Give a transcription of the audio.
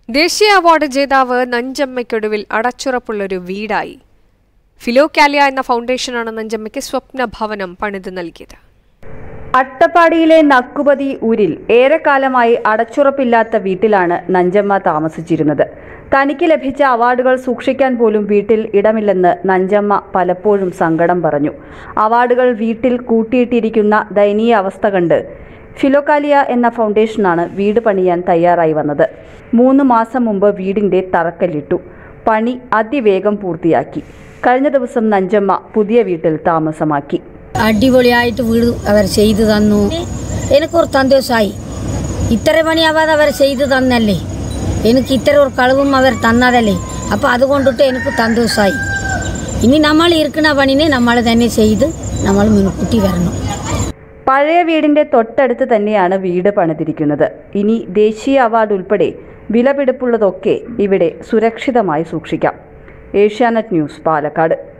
ദേശീയ അവാർഡ് ജേതാവ് നഞ്ചമ്മയ്ക്കൊടുവിൽ അടച്ചുറപ്പുള്ളൊരു വീടായി ഫിലോകാലിയ എന്ന ഫൗണ്ടേഷനാണ് നഞ്ചമ്മയ്ക്ക് സ്വപ്ന ഭവനം പണിത് നൽകിയത് അട്ടപ്പാടിയിലെ നക്കുപതി ഊരിൽ ഏറെക്കാലമായി അടച്ചുറപ്പില്ലാത്ത വീട്ടിലാണ് നഞ്ചമ്മ താമസിച്ചിരുന്നത് തനിക്ക് ലഭിച്ച അവാർഡുകൾ സൂക്ഷിക്കാൻ പോലും വീട്ടിൽ ഇടമില്ലെന്ന് നഞ്ചമ്മ പലപ്പോഴും സങ്കടം പറഞ്ഞു അവാർഡുകൾ വീട്ടിൽ കൂട്ടിയിട്ടിരിക്കുന്ന ദയനീയ അവസ്ഥ കണ്ട് ഫിലോകാലിയ എന്ന ഫൗണ്ടേഷനാണ് വീട് പണിയാൻ തയ്യാറായി വന്നത് മൂന്ന് മാസം മുമ്പ് വീടിന്റെ തറക്കല്ലിട്ടു പണി അതിവേഗം പൂർത്തിയാക്കി കഴിഞ്ഞ ദിവസം നഞ്ചമ്മ പുതിയ വീട്ടിൽ താമസമാക്കി അടിപൊളിയായിട്ട് വീട് അവർ ചെയ്തു തന്നു എനിക്കൊരു സന്തോഷമായി ഇത്ര പണിയാവാതെ അവർ ചെയ്തു തന്നല്ലേ എനിക്ക് ഇത്ര ഒരു കളവും അവർ തന്നതല്ലേ അപ്പോൾ അതുകൊണ്ടിട്ട് എനിക്ക് സന്തോഷമായി ഇനി നമ്മൾ ഇരിക്കുന്ന പണിനെ നമ്മൾ തന്നെ ചെയ്ത് നമ്മൾ മുൻകൂട്ടി വരണം പഴയ വീടിന്റെ തൊട്ടടുത്ത് തന്നെയാണ് വീട് പണിതിരിക്കുന്നത് ഇനി ദേശീയ അവാർഡ് ഉൾപ്പെടെ വിലപിടിപ്പുള്ളതൊക്കെ ഇവിടെ സുരക്ഷിതമായി സൂക്ഷിക്കാം ഏഷ്യാനെറ്റ് ന്യൂസ് പാലക്കാട്